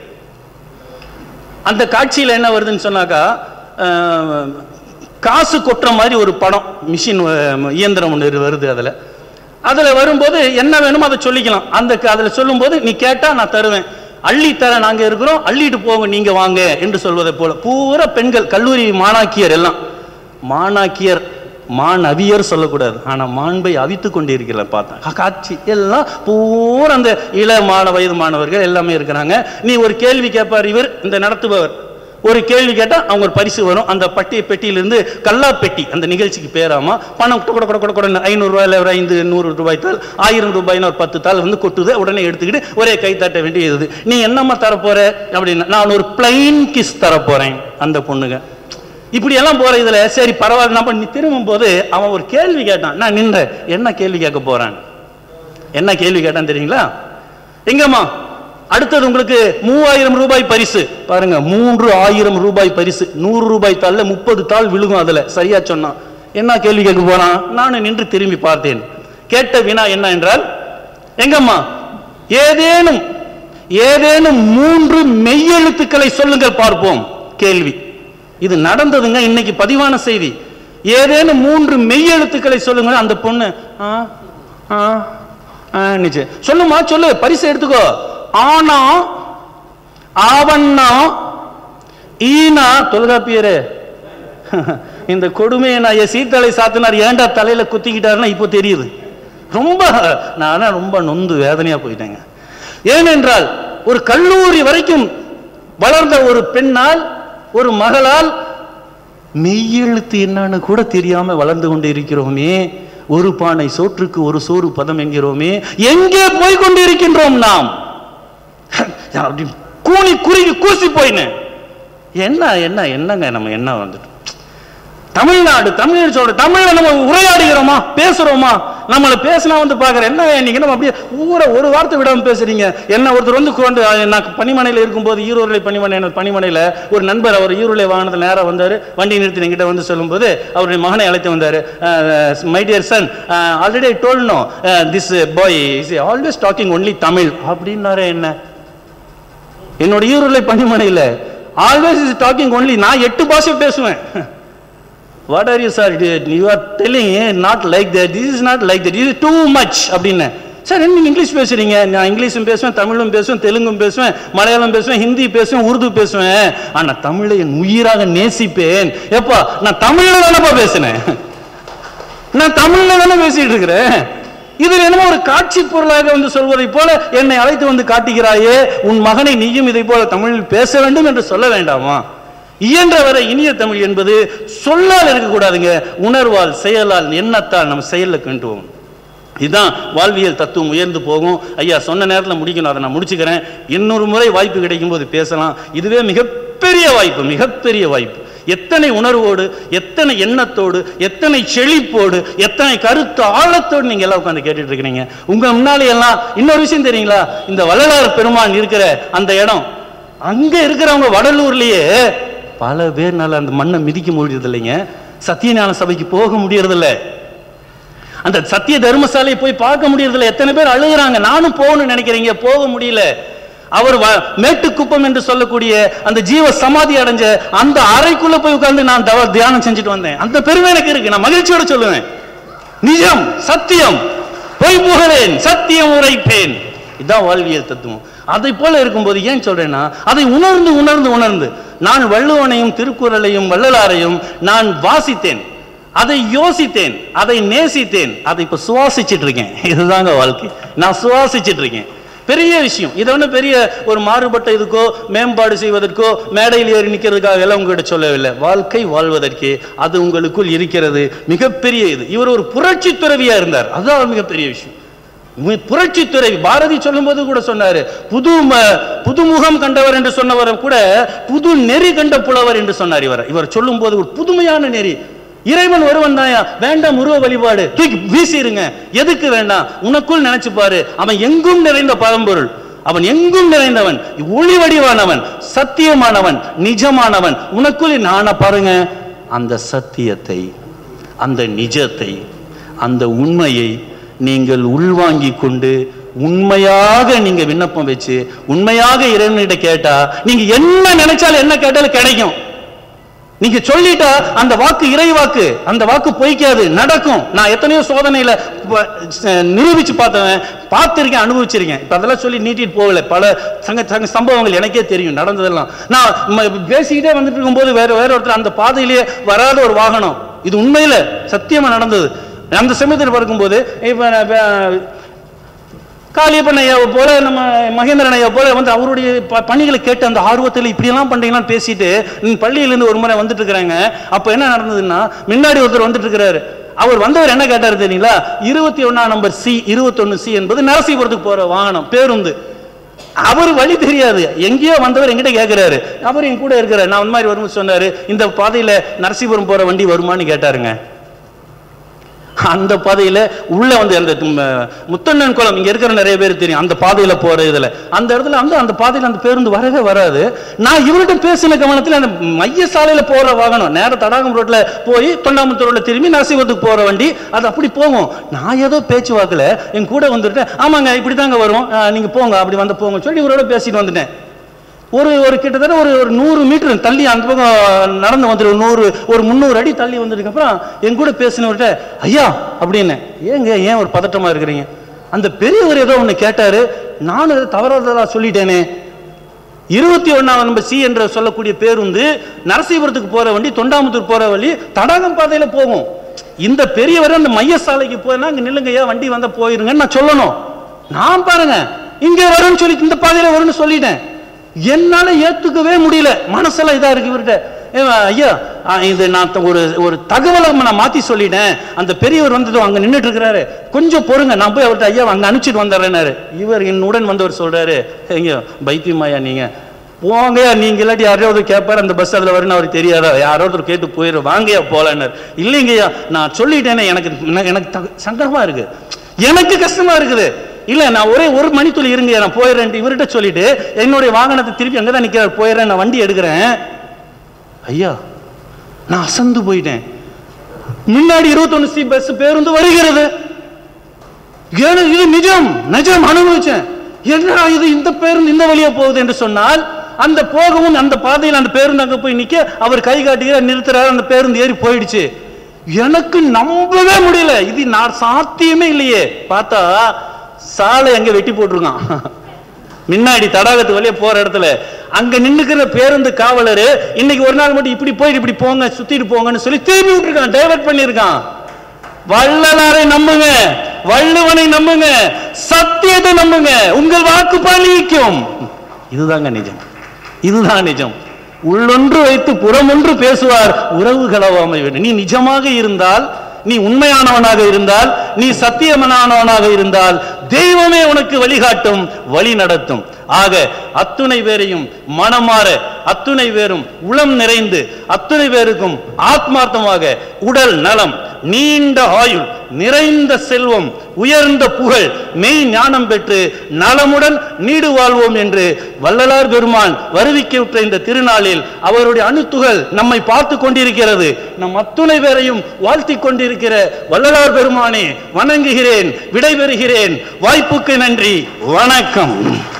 அந்த காட்சியில் என்ன வருதுன்னு சொன்னாக்கா அஹ், காசு கொட்டுற மாதிரி ஒரு படம் மிஷின் இயந்திரம் ஒன்று வருது அதில் அதில் வரும்போது என்ன வேணுமோ அதை சொல்லிக்கலாம் அந்த அதில் சொல்லும்போது நீ கேட்டால் நான் தருவேன் அள்ளி தர நாங்கள் இருக்கிறோம் அள்ளிட்டு போங்க நீங்கள் வாங்க என்று சொல்வதை போல பூரா பெண்கள் கல்லூரி மாணாக்கியர் எல்லாம் மாணாக்கியர் மாணவியர் சொல்லக்கூடாது ஆனால் மாண்பை அவித்து கொண்டு இருக்கிற பார்த்தேன் கா- காட்சி எல்லாம் பூரா அந்த இள மாணவ வயது மாணவர்கள் எல்லாமே இருக்கிறாங்க நீ ஒரு கேள்வி கேட்பார் இவர் இந்த நடத்துபவர் ஒரு கேள்வி கேட்டால் அவங்க ஒரு பரிசு வரும் அந்த பட்டி பெட்டியிலிருந்து கல்லா பெட்டி அந்த நிகழ்ச்சிக்கு பேராமா பணம் கொட கொட கொட கொட ஐநூறுரூவாயில் ஒரு ஐந்து நூறு ரூபாய் தாள் ஆயிரம் ரூபாய்னு ஒரு பத்து தாள் வந்து கொட்டுது உடனே எடுத்துக்கிட்டு ஒரே கை தட்ட வேண்டியது நீ என்னம்மா தரப்போற அப்படின்னா நான் ஒரு பிளைன் கிஸ் தரப்போறேன் அந்த பொண்ணுங்க இப்படி எல்லாம் போற இதுல சரி பரவாயில்ல நம்ம நீ திரும்பும் போது அவன் ஒரு கேள்வி கேட்டான் நான் நின்றேன் என்ன கேள்வி கேட்க போறான் என்ன கேள்வி கேட்டான் தெரியுங்களா எங்கம்மா அடுத்தது உங்களுக்கு மூவாயிரம் ரூபாய் பரிசு பாருங்க மூன்று ஆயிரம் ரூபாய் பரிசு நூறு ரூபாய் தாள்ல முப்பது தாள் விழுகும் அதுல சரியா சொன்னான் என்ன கேள்வி கேட்க போறான் நான் நின்று திரும்பி பார்த்தேன் கேட்ட வினா என்ன என்றால் எங்கம்மா ஏதேனும் ஏதேனும் மூன்று மெய்யெழுத்துக்களை சொல்லுங்கள் பார்ப்போம் கேள்வி இது நடந்ததுங்க இன்னைக்கு பதிவான செய்தி ஏதேனும் மூன்று மெய்யெழுத்துக்களை சொல்லுங்க அந்த பொண்ணு ஆ ஆ ஆன்னுச்சு. சொல்லுமா சொல்லு பரிசு எடுத்துக்கோ ஆனா ஆவண்ணா ஈனா தொல்காப்பியரே இந்த கொடுமையை நான் என் சீத்தலை சாத்தினார் ஏன்டா தலையில குத்திக்கிட்டாருன்னா இப்போ தெரியுது ரொம்ப நானா ரொம்ப நொந்து வேதனையா போயிட்டேங்க ஏனென்றால் ஒரு கல்லூரி வரைக்கும் வளர்ந்த ஒரு பெண்ணால் ஒரு மகளால் மெய்யெழுத்து என்னன்னு கூட தெரியாம வளர்ந்து கொண்டு இருக்கிறோமே ஒரு பானை சோற்றுக்கு ஒரு சோறு பதம் என்கிறோமே எங்கே போய் கொண்டு இருக்கின்றோம் நாம் அப்படி கூனி குறுகி கூசி போயினேன் என்ன என்ன என்னங்க நம்ம என்ன வந்துட்டு தமிழ்நாடு தமிழ் சொல்ற தமிழ்ல நம்ம உரையாடுகிறோமா பேசுறோமா நம்மள பேசினா வந்து பாக்குறேன் என்ன நீங்க நம்ம அப்படியே ஊரை ஒரு வார்த்தை விடாம பேசுறீங்க என்ன ஒருத்தர் வந்து கொண்டு நான் பனிமனையில இருக்கும்போது ஈரோடு பனிமனை பனிமனையில ஒரு நண்பர் அவர் ஈரோடு வாகனத்தில் நேரம் வந்தாரு வண்டி நிறுத்தி என்கிட்ட வந்து சொல்லும்போது அவருடைய மகனை அழைத்து வந்தாரு my dear son already told no this boy is always talking only Tamil அப்படின்னாரு என்ன என்னோட ஈரோடு பனிமனையில ஆல்வேஸ் இஸ் டாக்கிங் ஒன்லி நான் எட்டு பாஷை பேசுவேன் what are you sir you are telling not like that this is not like that இது டூ மச் அப்படின்னு சார் என்ன நீங்க இங்கிலீஷ் பேசுறீங்க நான் இங்கிலீஷும் பேசுவேன் தமிழும் பேசுவேன் தெலுங்கும் பேசுவேன் மலையாளம் பேசுவேன் ஹிந்தி பேசுவேன் உருது பேசுவேன் ஆனா தமிழை என் உயிராக நேசிப்பேன் எப்பா நான் தமிழ்ல தானப்பா பேசினேன் நான் தமிழ்ல தானே பேசிட்டு இருக்கிறேன் இதில் என்னமோ ஒரு காட்சி பொருளாக வந்து சொல்வதை போல என்னை அழைத்து வந்து காட்டுகிறாயே உன் மகனை நீயும் இதை போல தமிழில் பேச வேண்டும் என்று சொல்ல வேண்டாமா இயன்றவரை இனிய தமிழ் என்பது சொல்லால் இருக்கக்கூடாதுங்க உணர்வால் செயலால் எண்ணத்தால் நம்ம செயலில் கிண்டுவோம் இதுதான் வாழ்வியல் தத்துவம் உயர்ந்து போகும் ஐயா சொன்ன நேரத்தில் முடிக்கணும் அதை நான் முடிச்சுக்கிறேன் இன்னொரு முறை வாய்ப்பு கிடைக்கும் போது பேசலாம் இதுவே மிகப்பெரிய வாய்ப்பு மிகப்பெரிய வாய்ப்பு எத்தனை உணர்வோடு எத்தனை எண்ணத்தோடு எத்தனை செழிப்போடு எத்தனை கருத்து ஆழத்தோடு நீங்க எல்லாம் உட்காந்து கேட்டுட்டு இருக்கிறீங்க உங்க முன்னாலே எல்லாம் இன்னொரு விஷயம் தெரியுங்களா இந்த வள்ளலார் பெருமான் இருக்கிற அந்த இடம் அங்க இருக்கிறவங்க வடலூர்லயே பல பேர்னால அந்த மண்ணை மிதிக்க முடியறது இல்லைங்க சத்தியஞான சபைக்கு போக முடியறதில்லை அந்த சத்திய தர்மசாலையை போய் பார்க்க முடியறதில்ல எத்தனை பேர் அழுகுறாங்க நானும் போகணும்னு நினைக்கிறீங்க போக முடியல அவர் வ- மேட்டுக்குப்பம் என்று சொல்லக்கூடிய அந்த ஜீவ சமாதி அடைஞ்ச அந்த அறைக்குள்ள போய் உட்கார்ந்து நான் தவ தியானம் செஞ்சுட்டு வந்தேன் அந்த பெருமை எனக்கு இருக்கு நான் மகிழ்ச்சியோட சொல்லுவேன் நிஜம் சத்தியம் பொய் புகழேன் சத்தியம் உரைப்பேன் இதான் வாழ்வியல் தத்துவம் அதை போல இருக்கும்போது ஏன் சொல்றேன்னா அதை உணர்ந்து உணர்ந்து உணர்ந்து நான் வள்ளுவனையும் திருக்குறளையும் வள்ளலாரையும் நான் வாசித்தேன் அதை யோசித்தேன் அதை நேசித்தேன் அதை இப்ப சுவாசிச்சிட்டு இருக்கேன் இதுதாங்க வாழ்க்கை நான் சுவாசிச்சிட்டு இருக்கேன் பெரிய விஷயம் இதை ஒன்றும் பெரிய ஒரு மாறுபட்ட இதுக்கோ மேம்பாடு செய்வதற்கோ மேடையில் ஏறி நிற்கிறதுக்காக எல்லாம் உங்ககிட்ட சொல்லவில்லை வாழ்க்கை வாழ்வதற்கே அது உங்களுக்குள் இருக்கிறது மிகப்பெரிய இது இவர் ஒரு புரட்சி துறவியா இருந்தார் அதுதான் மிகப்பெரிய விஷயம் மி- புரட்சி துறவி பாரதி சொல்லும்போது கூட சொன்னாரு புது ம- புதுமுகம் கண்டவர் என்று சொன்னவர் கூட புது நெறி கண்ட புலவர் என்று சொன்னார் இவர் இவர் சொல்லும்போது ஒரு புதுமையான நெறி இறைவன் ஒருவன் தாயா வேண்டாம் உருவ வழிபாடு தூக்கி வீசிருங்க எதுக்கு வேண்டாம் உனக்குள் நினைச்சு பாரு அவன் எங்கும் நிறைந்த பரம்பொருள் அவன் எங்கும் நிறைந்தவன் ஒளி வடிவானவன் சத்தியமானவன் நிஜமானவன் உனக்குள் நான பாருங்க அந்த சத்தியத்தை அந்த நிஜத்தை அந்த உண்மையை நீங்கள் உள்வாங்கிக் கொண்டு உண்மையாக நீங்க விண்ணப்பம் வச்சு உண்மையாக இறைவன்கிட்ட கேட்டா நீங்க என்ன நினைச்சாலும் என்ன கேட்டாலும் கிடைக்கும் நீங்க சொல்லிட்டா அந்த வாக்கு இறை வாக்கு அந்த வாக்கு பொய்க்காது நடக்கும் நான் எத்தனையோ சோதனையில ப- ச- நிரூபிச்சு பார்த்தவன் பார்த்திருக்கேன் அனுபவிச்சிருக்கேன் இப்ப அதெல்லாம் சொல்லி நீட்டிட்டு போகல பல சங்க சங்க சம்பவங்கள் எனக்கே தெரியும் நடந்ததெல்லாம் நான் ம- பேசிக்கிட்டே வந்துட்டு இருக்கும்போது வேற வேற ஒருத்தர் அந்த பாதையிலேயே வராத ஒரு வாகனம் இது உண்மையில சத்தியமா நடந்தது அந்த சமயத்தில் பார்க்கும்போது இப்ப நான் ப- காளியப்பன் ஐயாவை போல நம்ம மகேந்திரன் ஐயா போல வந்து அவருடைய ப- பணிகளை கேட்டு அந்த ஆர்வத்தில் இப்படியெல்லாம் பண்றீங்களான்னு பேசிட்டு ம், பள்ளியிலேருந்து ஒரு முறை வந்துட்டு இருக்கிறாங்க அப்ப என்ன நடந்ததுன்னா முன்னாடி ஒருத்தர் வந்துட்டு இருக்கிறாரு அவர் வந்தவர் என்ன கேட்டாரு தெரியுங்களா இருபத்தி ஒன்னாம் நம்பர் சி இருபத்தொன்னு சி என்பது நரசீபுரத்துக்கு போற வாகனம் பேருந்து அவர் வழி தெரியாது எங்கேயோ வந்தவர் என்கிட்ட கேட்கிறாரு அவர் என் கூட இருக்கிறார் நான் அந்த மாதிரி வரும்போது சொன்னாரு இந்த பாதையில நரசீபுரம் போற வண்டி வருமான்னு கேட்டாருங்க அந்த பாதையில உள்ள வந்து அந்த ம், முத்தண்ணன் குளம் இங்க இருக்கிற நிறைய பேர் தெரியும் அந்த பாதையில போற இதுல அந்த இடத்துல வந்து அந்த பாதையில அந்த பேருந்து வரவே வராது நான் இவர்கிட்ட பேசின கவனத்துல அந்த மைய சாலையில போற வாகனம் நேர தடாகம் ரோட்ல போய் தொண்டாமுத்தூர் ரோட்ல திரும்பி நரசிவத்துக்கு போற வண்டி அது அப்படி போகும் நான் ஏதோ பேச்சு வாக்குல என் கூட வந்துட்டு ஆமாங்க இப்படிதாங்க வரும் ஆ, நீங்க போங்க அப்படி வந்து போங்க சொல்லி இவரோட பேசிட்டு வந்துட்டேன் ஒரு ஒரு கிட்டத்தட்ட ஒரு ஒரு நூறு மீட்டர் தள்ளி அந்த பக்கம் நடந்து வந்துடும் நூறு ஒரு முந்நூறு அடி தள்ளி வந்ததுக்கு அப்புறம் என் கூட பேசினவர்கிட்ட ஐயா அப்படின்னு ஏங்க ஏன் ஒரு பதட்டமா இருக்கிறீங்க அந்த பெரியவர் ஏதோ ஒன்று கேட்டாரு நானும் ஏதோ தவறாததா சொல்லிட்டேனே இருபத்தி ஒன்னாம் நம்பர் சி என்று சொல்லக்கூடிய பேருந்து நரசீபுரத்துக்கு போற வண்டி தொண்டாமுத்தூர் போற வழி தடாகம் பாதையில போகும் இந்த பெரியவர் அந்த மைய சாலைக்கு போனா இங்க நில்லுங்கய்யா வண்டி வந்தா போயிருங்கன்னு நான் சொல்லணும் நான் பாருங்க இங்க வரும்னு சொல்லி இந்த பாதையில வரும்னு சொல்லிட்டேன் என்னால ஏத்துக்கவே முடியல மனசெல்லாம் இதா இருக்கு இவர்கிட்ட ஏ, ஐயா ஆ, இது நான் த- ஒரு ஒரு தகவலை நான் மாத்தி சொல்லிட்டேன் அந்த பெரியவர் வந்ததும் அங்க நின்னுட்டு இருக்கிறாரு கொஞ்சம் பொறுங்க நான் போய் அவர்கிட்ட ஐயா அங்க அனுப்பிச்சிட்டு வந்துடுறேனாரு இவர் என்னுடன் வந்தவர் சொல்றாரு எங்க பைத்தியமாயா நீங்க போங்கயா நீங்க இல்லாட்டி யாராவது கேட்பாரு அந்த பஸ் அதுல வரும்னு அவருக்கு தெரியாதா யாரோ ஒருத்தர் கேட்டு போயிரு வாங்கயா போலன்னாரு இல்லைங்கய்யா நான் சொல்லிட்டேனே எனக்கு எனக்கு- எனக்கு தக- சங்கடமா இருக்கு எனக்கு கஷ்டமா இருக்குது இல்ல நான் ஒரே ஒரு மணித்துளி இருங்க நான் போயிடுறேன் இவர்கிட்ட சொல்லிட்டு என்னுடைய வாகனத்தை திருப்பி அங்கதான் நிக்கிறார் போயிடுறேன் நான் வண்டி எடுக்கிறேன் ஐயா நான் அசந்து போயிட்டேன் முன்னாடி இருபத்தொன்னு சி பஸ் பேருந்து வருகிறது ஏன்னா இது நிஜம் நிஜம் அனுபவிச்சேன் என்னடா இது இந்த பேருந்து இந்த வழியா போகுது என்று சொன்னால் அந்த போகவும் அந்த பாதையில் அந்த பேருந்து அங்க போய் நிக்க அவர் கை காட்டுகிறார் நிறுத்துறாரு அந்த பேருந்து ஏறி போயிடுச்சு எனக்கு நம்பவே முடியல இது நான் சாத்தியமே இல்லையே பார்த்தா சாலை அங்க வெட்டி போட்டிருக்கான் முன்னாடி தடாகத்து வழியா போற இடத்துல அங்க நின்னுக்கிற பேருந்து காவலரு இன்னைக்கு ஒரு நாள் மட்டும் இப்படி போயிட்டு இப்படி போங்க சுத்திட்டு போங்கன்னு சொல்லி திரும்பி விட்டுருக்கான் டைவர்ட் பண்ணிருக்கான் வள்ளலாரை நம்புங்க வள்ளுவனை நம்புங்க சத்தியத்தை நம்புங்க உங்கள் வாக்கு பலிக்கும் இதுதாங்க நிஜம் இதுதான் நிஜம் உள்ளொன்று வைத்து புறமொன்று பேசுவார் உறவு கலவாமை வேண்டும் நீ நிஜமாக இருந்தால் நீ உண்மையானவனாக இருந்தால் நீ சத்தியமானவனாக இருந்தால் தெய்வமே உனக்கு வழிகாட்டும் வழி நடத்தும் ஆக அத்துணை பேரையும் மனமாற அத்துணை பேரும் உளம் நிறைந்து அத்துணை பேருக்கும் ஆத்மார்த்தமாக உடல் நலம் நீண்ட ஆயுள் நிறைந்த செல்வம் உயர்ந்த புகழ் மெய் ஞானம் பெற்று நலமுடன் நீடு வாழ்வோம் என்று வள்ளலார் பெருமான் வருவிக்கின்ற இந்த திருநாளில் அவருடைய அணுத்துகள் நம்மை பார்த்து கொண்டிருக்கிறது நம் அத்துணை பேரையும் வாழ்த்தி கொண்டிருக்கிற வள்ளலார் பெருமானே வணங்குகிறேன் விடைபெறுகிறேன் வாய்ப்புக்கு நன்றி வணக்கம்